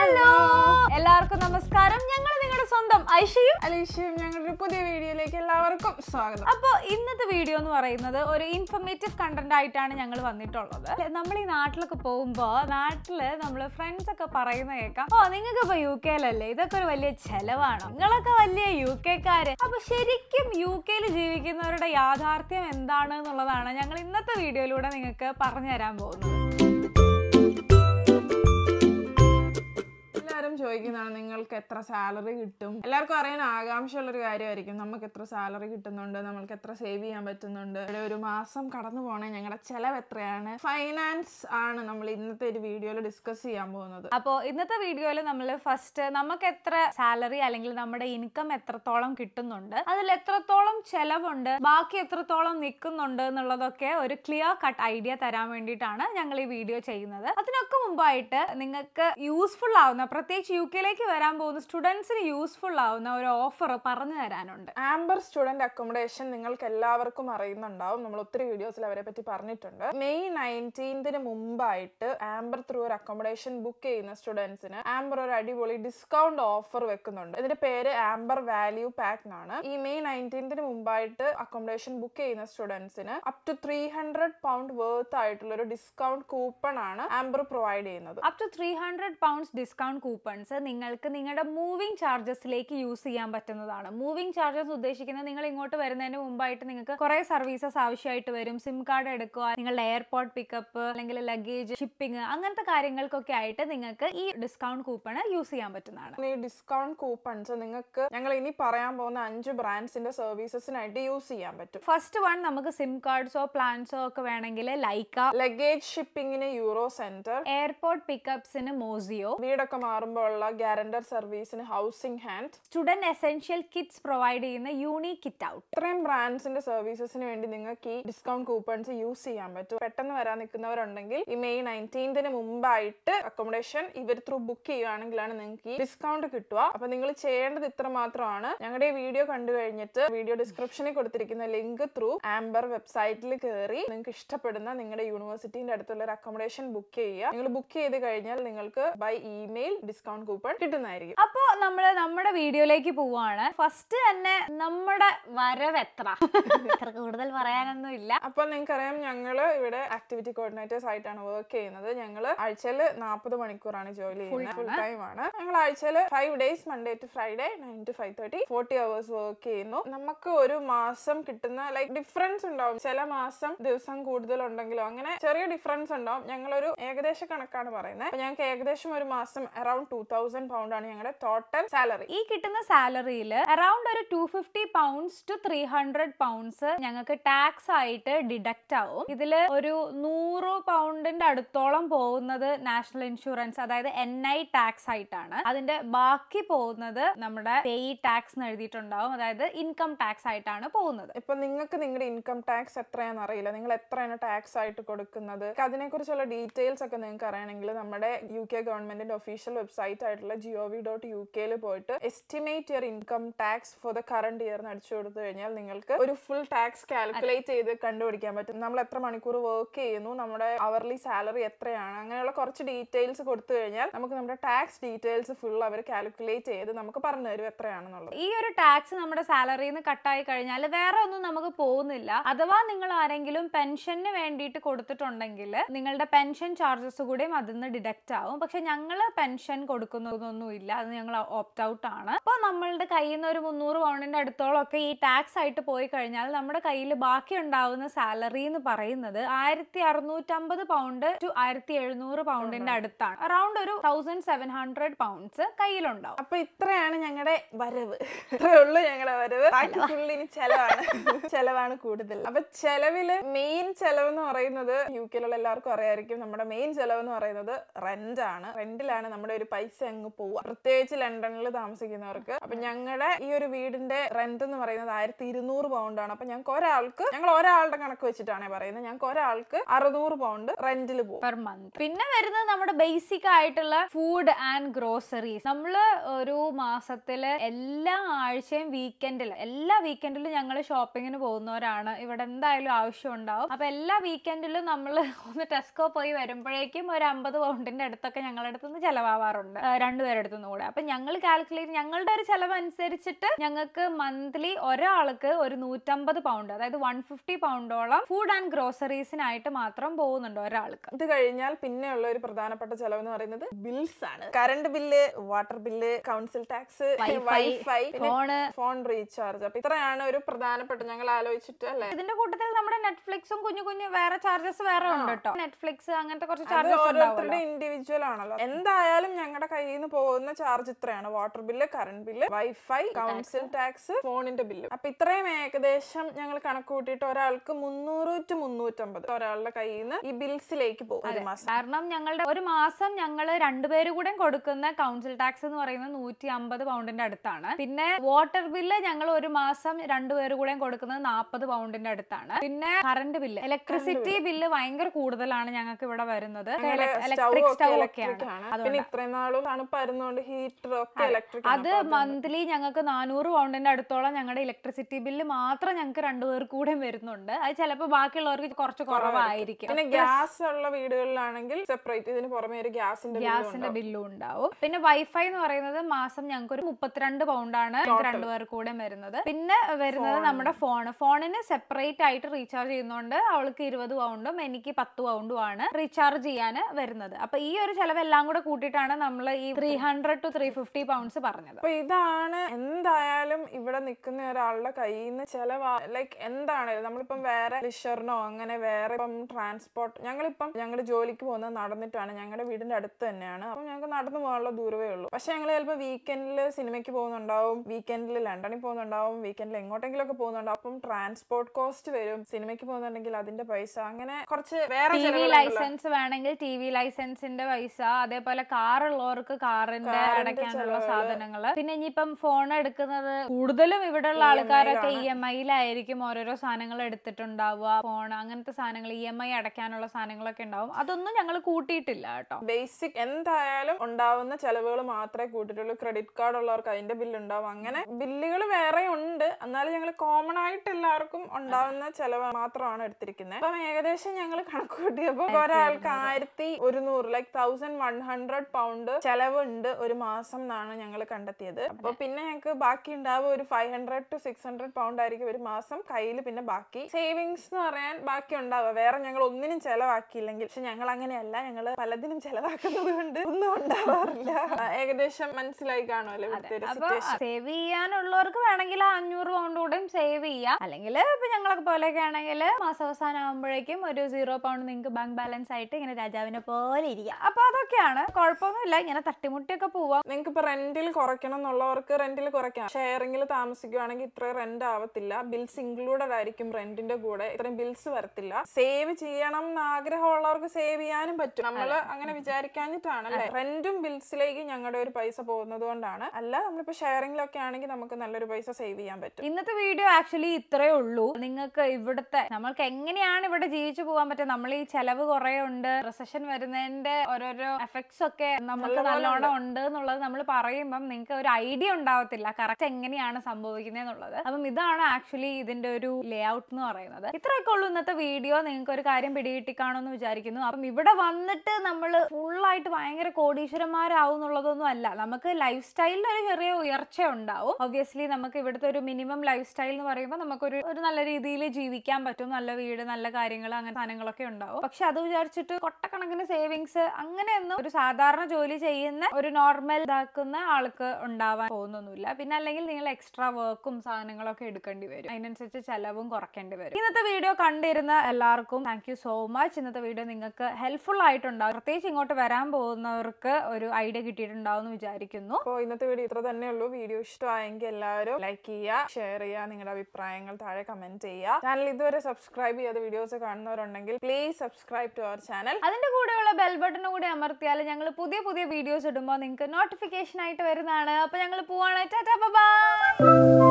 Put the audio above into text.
Hello എല്ലാവർക്കും നമസ്കാരം ഞങ്ങൾ നിങ്ങളുടെ സ്വന്തം ഐഷയും അലീഷയും ഞങ്ങളുടെ പുതിയ വീഡിയോയിലേക്ക് എല്ലാവർക്കും സ്വാഗതം അപ്പോൾ ഇന്നത്തെ വീഡിയോ എന്ന് പറയുന്നത് ഒരു ഇൻഫർമേറ്റീവ് കണ്ടന്റ് ആയിട്ടാണ് ഞങ്ങൾ വന്നിട്ടുള്ളത് നമ്മൾ ഈ നാട്ടിലൊക്കെ പോകുമ്പോൾ നാട്ടില് നമ്മൾ ഫ്രണ്ട്സ് ഒക്കെ പറയുന്ന കേൾക്കാം ഓ നിങ്ങൾക്ക് ഇപ്പൊ യു കെയിലല്ലേ ഇതൊക്കെ ഒരു വലിയ ചെലവാണ് നിങ്ങളൊക്കെ വലിയ യു കെക്കാര് അപ്പൊ ശരിക്കും യു കെയിൽ ജീവിക്കുന്നവരുടെ യാഥാർത്ഥ്യം എന്താണ് എന്നുള്ളതാണ് ഞങ്ങൾ ഇന്നത്തെ വീഡിയോയിലൂടെ നിങ്ങൾക്ക് പറഞ്ഞു തരാൻ പോകുന്നത് എല്ലാവരും ചോദിക്കുന്നതാണ് നിങ്ങൾക്ക് എത്ര സാലറി കിട്ടും എല്ലാവർക്കും അറിയാൻ ആകാംക്ഷയുള്ള ഒരു കാര്യമായിരിക്കും നമുക്ക് എത്ര സാലറി കിട്ടുന്നുണ്ട് നമ്മൾക്ക് എത്ര സേവ് ചെയ്യാൻ പറ്റുന്നുണ്ട് ഇവിടെ ഒരു മാസം കടന്നു പോണേ ഞങ്ങളുടെ ചെലവ് എത്രയാണ് ഫൈനാൻസ് ആണ് നമ്മൾ ഇന്നത്തെ ഒരു വീഡിയോയിൽ ഡിസ്കസ് ചെയ്യാൻ പോകുന്നത് അപ്പോൾ ഇന്നത്തെ വീഡിയോയിൽ നമ്മൾ ഫസ്റ്റ് നമുക്ക് എത്ര സാലറി അല്ലെങ്കിൽ നമ്മുടെ ഇൻകം എത്രത്തോളം കിട്ടുന്നുണ്ട് അതിൽ എത്രത്തോളം ചെലവുണ്ട് ബാക്കി എത്രത്തോളം നിൽക്കുന്നുണ്ട് എന്നുള്ളതൊക്കെ ഒരു ക്ലിയർ കട്ട് ഐഡിയ തരാൻ വേണ്ടിയിട്ടാണ് ഞങ്ങൾ ഈ വീഡിയോ ചെയ്യുന്നത് അതിനൊക്കെ മുമ്പായിട്ട് നിങ്ങൾക്ക് യൂസ്ഫുൾ ആവുന്ന പ്രത്യേകിച്ച് യു കെയിലേക്ക് വരാൻ പോകുന്ന സ്റ്റുഡൻസിന് യൂസ്ഫുൾ ആവുന്ന ഒരു ഓഫർ പറഞ്ഞു തരാനുണ്ട് ആംബർ സ്റ്റുഡന്റ് അക്കോമഡേഷൻ നിങ്ങൾക്ക് എല്ലാവർക്കും അറിയുന്നുണ്ടാവും നമ്മൾ ഒത്തിരി വീഡിയോസിൽ അവരെ പറ്റി പറഞ്ഞിട്ടുണ്ട് മെയ് നയൻറ്റീൻത്തിന് മുമ്പായിട്ട് ആംബർ ത്രൂ ഒരു അക്കോമഡേഷൻ ബുക്ക് ചെയ്യുന്ന സ്റ്റുഡൻസിന് ആംബർ ഒരു അടിപൊളി ഡിസ്കൗണ്ട് ഓഫർ വെക്കുന്നുണ്ട് ഇതിന്റെ പേര് ആംബർ വാല്യൂ പാക്ക് എന്നാണ് ഈ മെയ് നയൻറ്റീൻത്തിന് മുമ്പായിട്ട് അക്കോമഡേഷൻ ബുക്ക് ചെയ്യുന്ന സ്റ്റുഡൻസിന് up to three hundred pound worth ആയിട്ടുള്ള ഒരു ഡിസ്കൗണ്ട് കൂപ്പൺ ആണ് ആംബർ പ്രൊവൈഡ് ചെയ്യുന്നത് up to three hundred pounds discount coupons നിങ്ങൾക്ക് നിങ്ങളുടെ മൂവിംഗ് ചാർജസിലേക്ക് യൂസ് ചെയ്യാൻ പറ്റുന്നതാണ് മൂവിംഗ് ചാർജസ് ഉദ്ദേശിക്കുന്നത് നിങ്ങൾ ഇങ്ങോട്ട് വരുന്നതിന് മുമ്പായിട്ട് നിങ്ങൾക്ക് കുറെ സർവീസസ് ആവശ്യമായിട്ട് വരും സിം കാർഡ് എടുക്കുക നിങ്ങളുടെ എയർപോർട്ട് പിക്കപ്പ് അല്ലെങ്കിൽ ലഗേജ് ഷിപ്പിംഗ് അങ്ങനത്തെ കാര്യങ്ങൾക്കൊക്കെ ആയിട്ട് നിങ്ങൾക്ക് ഈ ഡിസ്കൗണ്ട് കൂപ്പൺ യൂസ് ചെയ്യാൻ പറ്റുന്നതാണ് ഈ ഡിസ്കൗണ്ട് കൂപ്പൺസ് നിങ്ങൾക്ക് ഞങ്ങൾ ഇനി പറയാൻ പോകുന്ന അഞ്ച് ബ്രാൻഡ്സിന്റെ സർവീസസിനായിട്ട് യൂസ് ചെയ്യാൻ പറ്റും ഫസ്റ്റ് വൺ നമുക്ക് സിം കാർഡ്സോ പ്ലാൻസോ ഒക്കെ വേണമെങ്കിൽ ലൈക്ക ലഗേജ് ഷിപ്പിങ്ങിന് യൂറോ സെന്റർ എയർപോർട്ട് പിക്കപ്സിന് മോസിയോ വീടൊക്കെ മാറുമ്പോൾ ഉള്ള ഗ്യാരണ്ടർ സർവീസിന് Housing Hand student essential kits provide ചെയ്യുന്ന യൂണി കിറ്റ് ഔട്ട് ഇത്രയും ബ്രാൻഡ്സിന്റെ സർവീസസിന് വേണ്ടി നിങ്ങൾക്ക് ഈ ഡിസ്കൗണ്ട് കൂപ്പൺസ് യൂസ് ചെയ്യാൻ പറ്റും പെട്ടെന്ന് വരാൻ നിൽക്കുന്നവരുണ്ടെങ്കിൽ ഈ മെയ് നയൻറ്റീൻത്തിന് മുമ്പായിട്ട് അക്കോമഡേഷൻ ഇവർ ത്രൂ ബുക്ക് ചെയ്യുകയാണെങ്കിലാണ് നിങ്ങൾക്ക് ഈ ഡിസ്കൗണ്ട് കിട്ടുക അപ്പൊ നിങ്ങൾ ചെയ്യേണ്ടത് ഇത്ര മാത്രമാണ് ഞങ്ങളുടെ ഈ വീഡിയോ കണ്ടു കഴിഞ്ഞിട്ട് വീഡിയോ ഡിസ്ക്രിപ്ഷനിൽ കൊടുത്തിരിക്കുന്ന ലിങ്ക് ത്രൂ ആംബർ വെബ്സൈറ്റിൽ കയറി നിങ്ങൾക്ക് ഇഷ്ടപ്പെടുന്ന നിങ്ങളുടെ യൂണിവേഴ്സിറ്റിന്റെ അടുത്തുള്ള ഒരു അക്കോമഡേഷൻ ബുക്ക് ചെയ്യുക നിങ്ങൾ ബുക്ക് ചെയ്ത് കഴിഞ്ഞാൽ നിങ്ങൾക്ക് ബൈ ഇമെയിൽ ഡിസ്കൗണ്ട് കൂപ്പൺ കിട്ടുന്നതായിരിക്കും അപ്പോ നമ്മള് നമ്മുടെ വീഡിയോയിലേക്ക് പോവാണ് ഫസ്റ്റ് തന്നെ നമ്മുടെ വരവ് എത്ര ഇത്ര കൂടുതൽ പറയാനൊന്നും ഇല്ല അപ്പോൾ നിങ്ങൾക്കറിയാം ഞങ്ങൾ ഇവിടെ ആക്ടിവിറ്റി കോർഡിനേറ്റേഴ്സ് ആയിട്ടാണ് വർക്ക് ചെയ്യുന്നത് ഞങ്ങൾ ആഴ്ചയിൽ നാൽപ്പത് മണിക്കൂറാണ് ജോലി ചെയ്യുന്നത് ഫുൾ ടൈം ആണ് ഞങ്ങൾ ആഴ്ചയിൽ five days Monday to Friday nine to five thirty forty hours work ചെയ്യുന്നു നമുക്ക് ഒരു മാസം കിട്ടുന്ന ലൈക്ക് ഡിഫറൻസ് ഉണ്ടാവും ചില മാസം ദിവസം കൂടുതൽ ഉണ്ടെങ്കിലോ അങ്ങനെ ചെറിയ ഡിഫറൻസ് ഉണ്ടാവും ഞങ്ങളൊരു ഏകദേശ കണക്കാണ് പറയുന്നത് അപ്പൊ ഞങ്ങൾക്ക് ഏകദേശം ഒരു മാസം അറൌണ്ട് ടൂ തൗസൻഡ് പൗണ്ട് ആണ് ഞങ്ങളുടെ ടോട്ടൽ സാലറി ഈ കിട്ടുന്ന സാലറിയിൽ അറൌണ്ട് ഒരു two fifty pounds to three hundred pounds ഞങ്ങൾക്ക് ടാക്സ് ആയിട്ട് ഡിഡക്റ്റ് ആവും ഇതിൽ ഒരു നൂറ് പൗണ്ടിന്റെ അടുത്തോളം പോകുന്നത് നാഷണൽ ഇൻഷുറൻസ് അതായത് എൻ ഐ ടാക്സ് ആയിട്ടാണ് അതിന്റെ ബാക്കി പോകുന്നത് നമ്മുടെ പേ ടാക്സ് എന്ന് എഴുതിയിട്ടുണ്ടാവും അതായത് ഇൻകം ടാക്സ് ആയിട്ടാണ് പോകുന്നത് ഇപ്പൊ നിങ്ങൾക്ക് നിങ്ങളുടെ ഇൻകം ടാക്സ് എത്രയാണെന്ന് അറിയില്ല നിങ്ങൾ എത്രയാണ് ടാക്സ് ആയിട്ട് കൊടുക്കുന്നത് അതിനെക്കുറിച്ചുള്ള ഡീറ്റെയിൽസ് ഒക്കെ നിങ്ങൾക്ക് അറിയണമെങ്കിൽ നമ്മുടെ യു കെ ഗവൺമെന്റിന്റെ ഒഫീഷ്യൽ വെബ്സൈറ്റ് ആയിട്ടുള്ള ജിഒ വി ഡോട്ട് യു കെയിൽ പോയിട്ട് estimate your income tax for the current year എന്ന് അടിച്ചു കൊടുത്തു കഴിഞ്ഞാൽ നിങ്ങൾക്ക് ഒരു ഫുൾ ടാക്സ് കാൽക്കുലേറ്റ് ചെയ്ത് കണ്ടുപിടിക്കാൻ പറ്റും നമ്മൾ എത്ര മണിക്കൂർ വർക്ക് ചെയ്യുന്നു നമ്മുടെ അവർലി സാലറി എത്രയാണ് അങ്ങനെയുള്ള കുറച്ച് ഡീറ്റെയിൽസ് കൊടുത്തു കഴിഞ്ഞാൽ നമുക്ക് നമ്മുടെ ടാക്സ് ഡീറ്റെയിൽസ് ഫുൾ അവർ കാൽക്കുലേറ്റ് ചെയ്ത് നമുക്ക് പറഞ്ഞു തരും എത്രയാണെന്നുള്ളത് ഈ ഒരു ടാക്സ് നമ്മുടെ സാലറിയിൽ നിന്ന് കട്ടായി കഴിഞ്ഞാൽ വേറെ ഒന്നും നമുക്ക് പോകുന്നില്ല അഥവാ നിങ്ങൾ ആരെങ്കിലും പെൻഷന് വേണ്ടിയിട്ട് കൊടുത്തിട്ടുണ്ടെങ്കിൽ നിങ്ങളുടെ പെൻഷൻ ചാർജസ് കൂടെയും അതിൽ നിന്ന് ഡിഡക്റ്റ് ആവും പക്ഷെ ഞങ്ങൾ പെൻഷൻ കൊടുക്കുന്നതൊന്നുമില്ല അത് ഞങ്ങൾ ഓപ്റ്റ് ഔട്ട് ആണ് അപ്പോൾ നമ്മളുടെ കയ്യിൽ നിന്ന് ഒരു മുന്നൂറ് പൗണ്ടിന്റെ അടുത്തോളം ഒക്കെ ഈ ടാക്സ് ആയിട്ട് പോയി കഴിഞ്ഞാൽ നമ്മുടെ കയ്യിൽ ബാക്കി ഉണ്ടാവുന്ന സാലറി എന്ന് പറയുന്നത് ആയിരത്തി അറുന്നൂറ്റമ്പത് പൗണ്ട് ടു ആയിരത്തി എഴുന്നൂറ് പൗണ്ടിന്റെ അടുത്താണ് അറൌണ്ട് ഒരു തൗസൻഡ് സെവൻ ഹൺഡ്രഡ് പൗണ്ട്സ് കയ്യിലുണ്ടാവും അപ്പൊ ഇത്രയാണ് ഞങ്ങളുടെ വരവ് ഇത്രേ ഉള്ളൂ ഞങ്ങളുടെ വരവ് ബാക്കി ഫുൾ ഇനി ചെലവാണ് ചെലവാണ് കൂടുതൽ അപ്പൊ ചെലവില് മെയിൻ ചെലവ് എന്ന് പറയുന്നത് യു കെയിലുള്ള എല്ലാവർക്കും അറിയായിരിക്കും നമ്മുടെ മെയിൻ ചെലവ് എന്ന് പറയുന്നത് റെന്റ് ആണ് റെന്റിലാണ് നമ്മുടെ ഒരു പൈസ അങ്ങ് പോവുക പ്രത്യേകിച്ച് ലണ്ടനിൽ താമസിക്കുന്നവർക്ക് അപ്പൊ ഞങ്ങളുടെ ഈ ഒരു വീടിന്റെ റെന്റ് എന്ന് പറയുന്നത് ആയിരത്തി ഇരുന്നൂറ് പൗണ്ട് ആണ് അപ്പൊ ഞങ്ങൾക്ക് ഒരാൾക്ക് ഞങ്ങൾ ഒരാളുടെ കണക്ക് വെച്ചിട്ടാണ് പറയുന്നത് ഞങ്ങൾക്ക് ഒരാൾക്ക് അറുന്നൂറ് പൗണ്ട് റെന്റിൽ പോകും പെർ മന്ത് പിന്നെ വരുന്നത് നമ്മുടെ ബേസിക് ആയിട്ടുള്ള ഫുഡ് ആൻഡ് ഗ്രോസറീസ് നമ്മൾ ഒരു മാസത്തില് എല്ലാ ആഴ്ചയും വീക്കെൻഡിൽ എല്ലാ വീക്കെൻഡിലും ഞങ്ങൾ ഷോപ്പിങ്ങിന് പോകുന്നവരാണ് ഇവിടെ എന്തായാലും ആവശ്യം ഉണ്ടാവും അപ്പൊ എല്ലാ വീക്കെൻഡിലും നമ്മൾ ഒന്ന് ടെസ്കോ പോയി വരുമ്പോഴേക്കും ഒരു അമ്പത് പൗണ്ടിന്റെ അടുത്തൊക്കെ ഞങ്ങളുടെ അടുത്ത് നിന്ന് ചെലവാവാറുണ്ട് രണ്ടുപേരെടുത്തു കൂടെ അപ്പൊ ഞങ്ങൾ കാൽക്കുലേറ്റ് ഞങ്ങളുടെ ഒരു ചെലവ് അനുസരിച്ചിട്ട് ഞങ്ങൾക്ക് മന്ത്ലി ഒരാൾക്ക് ഒരു നൂറ്റമ്പത് പൗണ്ട് അതായത് വൺ ഫിഫ്റ്റി പൗണ്ടോളം ഫുഡ് ആൻഡ് ഗ്രോസറീസിനായിട്ട് മാത്രം പോകുന്നുണ്ട് ഒരാൾക്ക് ഇത് കഴിഞ്ഞാൽ പിന്നെയുള്ള ഒരു പ്രധാനപ്പെട്ട ചെലവ് എന്ന് പറയുന്നത് ബിൽസ് ആണ് current bill water bill council tax Wi-Fi, wifi phone phone recharge അപ്പൊ ഇത്രയാണ് ഒരു പ്രധാനപ്പെട്ട ഞങ്ങൾ ആലോചിച്ചിട്ട് അല്ലേ ഇതിന്റെ കൂട്ടത്തിൽ നമ്മുടെ നെറ്റ്ഫ്ലിക്സും കുഞ്ഞു കുഞ്ഞു വേറെ ചാർജസ് വേറെ ഉണ്ട് കേട്ടോ നെറ്റ്ഫ്ലിക്സ് അങ്ങനത്തെ കുറച്ച് അത് ചാർജസ് ഓരോരുത്തരുടെ ഉണ്ടാവുമല്ലോ ഇൻഡിവിജ്വൽ ആണല്ലോ എന്തായാലും ഞങ്ങളുടെ കയ്യിൽ നിന്ന് പോകുന്ന ചാർജ് ഇത്രയാണ് water bill current bill wifi council tax ഫോണിന്റെ ബില്ല് അപ്പൊ ഇത്രയും ഏകദേശം ഞങ്ങൾ കണക്ക് കൂട്ടിയിട്ട് ഒരാൾക്ക് മുന്നൂറ് ടു മുന്നൂറ്റമ്പത് ഒരാളുടെ കയ്യിൽ നിന്ന് ഈ ബിൽസിലേക്ക് പോകും ഒരു മാസം കാരണം ഞങ്ങളുടെ ഒരു മാസം ഞങ്ങൾ രണ്ടുപേരും കൂടെ കൊടുക്കുന്ന കൗൺസിൽ ടാക്സ് എന്ന് പറയുന്നത് നൂറ്റി അമ്പത് പൗണ്ടിന്റെ അടുത്താണ് പിന്നെ വാട്ടർ ബില്ല് ഞങ്ങൾ ഒരു മാസം രണ്ടുപേരും കൂടെ കൊടുക്കുന്നത് നാൽപ്പത് പൗണ്ടിന്റെ അടുത്താണ് പിന്നെ കറണ്ട് ബില്ല് ഇലക്ട്രിസിറ്റി ബില്ല് ഭയങ്കര കൂടുതലാണ് ഞങ്ങൾക്ക് ഇവിടെ വരുന്നത് ഇലക്ട്രിക് സ്റ്റൗ ഒക്കെയാണ് ഇലക്ട്രിക് ആണ് അതുകൊണ്ടാ. പിന്നെ ഇത്രയും നാളും തണുപ്പായിരുന്നോണ്ട് ഹീറ്റർ ഒക്കെ ഇലക്ട്രിക് അത് മന്ത്ലി ഞങ്ങൾക്ക് നാനൂറ് പൗണ്ടിന്റെ അടുത്തോളം ഞങ്ങളുടെ ഇലക്ട്രിസിറ്റി ബില്ല് മാത്രം ഞങ്ങൾക്ക് രണ്ടുപേർ കൂടെ വരുന്നുണ്ട് അത് ചിലപ്പോൾ ബാക്കിയുള്ളവർക്ക് കുറച്ച് കുറവായിരിക്കും പിന്നെ ഗ്യാസ് ഉള്ള വീടുകളിലാണെങ്കിൽ സെപ്പറേറ്റ് ഇതിന് പുറമെ ഒരു ഗ്യാസിന്റെ ഗ്യാസിന്റെ ബില്ലും ഉണ്ടാവും പിന്നെ വൈഫൈ എന്ന് പറയുന്നത് മാസം ഞങ്ങൾക്ക് ഒരു മുപ്പത്തിരണ്ട് പൗണ്ടാണ് ഞങ്ങൾക്ക് രണ്ടുപേർ കൂടെ വരുന്നത് പിന്നെ വരുന്നത് നമ്മുടെ ഫോൺ ഫോണിന് സെപ്പറേറ്റ് ആയിട്ട് റീചാർജ് ചെയ്യുന്നതുകൊണ്ട് അവൾക്ക് ഇരുപത് പൗണ്ടും എനിക്ക് പത്ത് പൗണ്ടും ആണ് റീചാർജ് ചെയ്യാൻ വരുന്നത് അപ്പൊ ഈ ഒരു ചെലവെല്ലാം കൂടെ കൂട്ടിയിട്ടാണ് നമ്മൾ ഈ three hundred to three fifty pounds പറഞ്ഞത് അപ്പൊ ഇതാണ് എന്തായാലും ഇവിടെ നിൽക്കുന്ന ഒരാളുടെ കയ്യിൽ നിന്ന് ചെലവാ ലൈക്ക് എന്താണേലും നമ്മളിപ്പം വേറെ ലിഷറിനോ അങ്ങനെ വേറെ ഇപ്പം ട്രാൻസ്പോർട്ട് ഞങ്ങളിപ്പം ഞങ്ങളുടെ ജോലിക്ക് പോകുന്നത് നടന്നിട്ടാണ് ഞങ്ങളുടെ വീടിന്റെ അടുത്ത് തന്നെയാണ് അപ്പം ഞങ്ങൾക്ക് നടന്നു പോകാനുള്ള ദൂരമേ ഉള്ളൂ പക്ഷെ ഞങ്ങൾ ചിലപ്പോൾ വീക്കെൻഡിൽ സിനിമയ്ക്ക് പോകുന്നുണ്ടാവും വീക്കെൻഡിൽ ലണ്ടനിൽ പോകുന്നുണ്ടാവും വീക്കെൻഡിൽ എങ്ങോട്ടെങ്കിലും ഒക്കെ പോകുന്നുണ്ടാവും അപ്പം ട്രാൻസ്പോർട്ട് കോസ്റ്റ് വരും സിനിമയ്ക്ക് പോകുന്നുണ്ടെങ്കിൽ അതിന്റെ പൈസ അങ്ങനെ കുറച്ച് വേറെ ടി വി ചെലവുകളുണ്ടല്ലോ. ലൈസൻസ് വേണമെങ്കിൽ ടി വി ലൈസൻസിന്റെ പൈസ അതേപോലെ കാർ ഉള്ളവർക്ക് കാറിന്റെ കാറിന്റെ അടയ്ക്കാനുള്ള ചെലവുകള്. സാധനങ്ങള് പിന്നെ ഇനിയിപ്പം ഫോൺ എടുക്കുന്നത് കൂടുതലും ഇവിടെയുള്ള ആൾക്കാരൊക്കെ ഇ എം ഐയിലായിരിക്കും ഓരോരോ സാധനങ്ങൾ എടുത്തിട്ടുണ്ടാവുക ഫോൺ അങ്ങനത്തെ സാധനങ്ങൾ ഇ എം ഐ അടയ്ക്കാനുള്ള സാധനങ്ങളൊക്കെ ഉണ്ടാവും അതൊന്നും ഞങ്ങൾ കൂട്ടിയിട്ടില്ല കേട്ടോ ബേസിക് എന്തായാലും ഉണ്ടാവുന്ന ചെലവുകൾ മാത്രമേ കൂട്ടിയിട്ടുള്ളൂ ക്രെഡിറ്റ് കാർഡ് ഉള്ളവർക്ക് അതിന്റെ ബില്ല് ഉണ്ടാവും അങ്ങനെ ബില്ലുകൾ വേറെ ഉണ്ട് എന്നാലും ഞങ്ങൾ കോമൺ ആയിട്ട് എല്ലാവർക്കും ഉണ്ടാവുന്ന ചെലവ് മാത്രമാണ് എടുത്തിരിക്കുന്നത് അപ്പം ഏകദേശം ഞങ്ങൾ കണക്ക് കൂട്ടിയപ്പോൾ ഒരാൾക്ക് ആയിരത്തി ഒരുന്നൂറ് like thousand one hundred pound ചെലവുണ്ട് ഒരു മാസം എന്നാണ് ഞങ്ങൾ കണ്ടെത്തിയത് അപ്പൊ പിന്നെ ഞങ്ങൾക്ക് ബാക്കി ഉണ്ടാവുക ഒരു five hundred to six hundred pound ആയിരിക്കും ഒരു മാസം കയ്യിൽ പിന്നെ ബാക്കി സേവിങ്സ് എന്ന് പറയാൻ ബാക്കി ഉണ്ടാവുക വേറെ ഞങ്ങൾ ഒന്നിനും ചെലവാക്കിയില്ലെങ്കിൽ പക്ഷെ ഞങ്ങൾ അങ്ങനെയല്ല ഞങ്ങൾ പലതിനും ചെലവാക്കുന്നത് കൊണ്ട് ഒന്നും ഉണ്ടാവാറില്ല ആ, ഏകദേശം മനസ്സിലായി കാണുമല്ലോ ഇവിടുത്തെ ഒരു അപ്പൊ സിറ്റുവേഷൻ സേവ് ചെയ്യാനുള്ളവർക്ക് വേണമെങ്കിൽ ആ അഞ്ഞൂറ് പൗണ്ട് കൂടെയും സേവ് ചെയ്യാം അല്ലെങ്കിൽ ഇപ്പൊ ഞങ്ങളൊക്കെ പോലെയൊക്കെ ആണെങ്കിൽ മാസാവസാനം ആകുമ്പോഴേക്കും ഒരു സീറോ പൗണ്ട് നിങ്ങൾക്ക് ബാങ്ക് ബാലൻസ് ആയിട്ട് ഇങ്ങനെ രാജാവിനെ പോലെ ഇരിക്കാം അപ്പൊ അതൊക്കെയാണ് കുഴപ്പമൊന്നുമില്ല ഇങ്ങനെ തട്ടിമുട്ടിയൊക്കെ പോവാം നിങ്ങൾക്ക് ഇപ്പൊ റെന്റിൽ കുറയ്ക്കണം എന്നുള്ളവർക്ക് റെന്റിൽ കുറയ്ക്കാം ഷെയറിംഗിൽ താമസിക്കുകയാണെങ്കിൽ ഇത്ര റെന്റ് ആവത്തില്ല ബിൽസ് ഇൻക്ലൂഡഡ് ആയിരിക്കും റെന്റിന്റെ കൂടെ ഇത്രയും ബിൽസ് വരത്തില്ല സേവ് ചെയ്യണം എന്ന് ആഗ്രഹമുള്ളവർക്ക് സേവ് ചെയ്യാനും പറ്റും നമ്മൾ അങ്ങനെ വിചാരിക്കാഞ്ഞിട്ടാണ് അല്ലെ റെന്റും ബിൽസിലേക്ക് ഞങ്ങളുടെ ഒരു പൈസ പോകുന്നത് കൊണ്ടാണ് അല്ല നമ്മളിപ്പോ ഷെയറിംഗിലൊക്കെ ആണെങ്കിൽ നമുക്ക് നല്ലൊരു പൈസ സേവ് ചെയ്യാൻ പറ്റും ഇന്നത്തെ വീഡിയോ ആക്ച്വലി ഇത്രേ ഉള്ളൂ നിങ്ങൾക്ക് ഇവിടുത്തെ നമ്മൾക്ക് എങ്ങനെയാണ് ഇവിടെ ജീവിച്ചു പോകാൻ പറ്റുക നമ്മൾ ഈ ചെലവ് കുറെ ഉണ്ട് റിസഷൻ വരുന്നതിന്റെ ഓരോരോ എഫക്ട്സ് ഒക്കെ നമുക്ക് നല്ലോണം ഉണ്ട് എന്നുള്ളത് നമ്മൾ പറയുമ്പം നിങ്ങൾക്ക് ഒരു ഐഡിയ ഉണ്ടാവത്തില്ല കറക്റ്റ് എങ്ങനെയാണ് സംഭവിക്കുന്നത് എന്നുള്ളത് അപ്പം ഇതാണ് ആക്ച്വലി ഇതിന്റെ ഒരു ലേ ഔട്ട് എന്ന് പറയുന്നത് ഇത്രയൊക്കെ ഉള്ളൂ ഇന്നത്തെ വീഡിയോ നിങ്ങൾക്ക് ഒരു കാര്യം പിടികിട്ടി കാണുമെന്ന് വിചാരിക്കുന്നു അപ്പം ഇവിടെ വന്നിട്ട് നമ്മൾ ഫുള്ളായിട്ട് ഭയങ്കര കോടീശ്വരന്മാരാവും എന്നുള്ളതൊന്നും അല്ല നമുക്ക് ലൈഫ് സ്റ്റൈലിൽ ഒരു ചെറിയ ഉയർച്ച ഉണ്ടാവും ഒബ്വിയസ്ലി നമുക്ക് ഇവിടുത്തെ ഒരു മിനിമം ലൈഫ് സ്റ്റൈൽ എന്ന് പറയുമ്പോൾ നമുക്കൊരു ഒരു നല്ല രീതിയിൽ ജീവിക്കാൻ പറ്റും നല്ല വീട് നല്ല കാര്യങ്ങൾ അങ്ങനെ സാധനങ്ങളൊക്കെ ഉണ്ടാവും പക്ഷെ അത് വിചാരിച്ചിട്ട് കൊട്ടക്കണക്കിന് സേവിങ്സ് അങ്ങനെയൊന്നും ഒരു സാധാരണ ജോലി ചെയ്യുന്ന ഒരു നോർമൽ ഇതാക്കുന്ന ആൾക്ക് ഉണ്ടാവാൻ പോകുന്നൊന്നുമില്ല പിന്നെ അല്ലെങ്കിൽ നിങ്ങൾ എക്സ്ട്രാ വർക്കും സാധനങ്ങളൊക്കെ എടുക്കേണ്ടി വരും അതിനനുസരിച്ച് ചെലവും കുറയ്ക്കേണ്ടി വരും ഇന്നത്തെ വീഡിയോ കണ്ടിരുന്ന എല്ലാവർക്കും താങ്ക് യു സോ മച്ച് ഇന്നത്തെ വീഡിയോ നിങ്ങൾക്ക് ഹെൽപ്ഫുൾ ആയിട്ടുണ്ടാവും പ്രത്യേകിച്ച് ഇങ്ങോട്ട് വരാൻ പോകുന്നവർക്ക് ഒരു ഐഡിയ കിട്ടിയിട്ടുണ്ടാവും എന്ന് വിചാരിക്കുന്നു അപ്പോൾ ഇന്നത്തെ വീഡിയോ ഇത്ര തന്നെ ഉള്ളൂ വീഡിയോ ഇഷ്ടമായെങ്കിൽ എല്ലാവരും ലൈക്ക് ചെയ്യുക ഷെയർ ചെയ്യുക നിങ്ങളുടെ അഭിപ്രായങ്ങൾ താഴെ കമന്റ് ചെയ്യുക ചാനൽ ഇതുവരെ സബ്സ്ക്രൈബ് ചെയ്യാത്ത വീഡിയോസ് കാണുന്നവരുണ്ടെങ്കിൽ please subscribe to our channel അതിന്റെ കൂടെയുള്ള ബെൽ ബട്ടൺ കൂടി അമർത്തിയാൽ ഞങ്ങൾ പുതിയ പുതിയ വീഡിയോസ് ഇടുമ്പോൾ നിങ്ങൾക്ക് നോട്ടിഫിക്കേഷൻ ആയിട്ട് വരുന്നതാണ് അപ്പൊ ഞങ്ങൾ പോവാണ് ടാറ്റാ ബൈ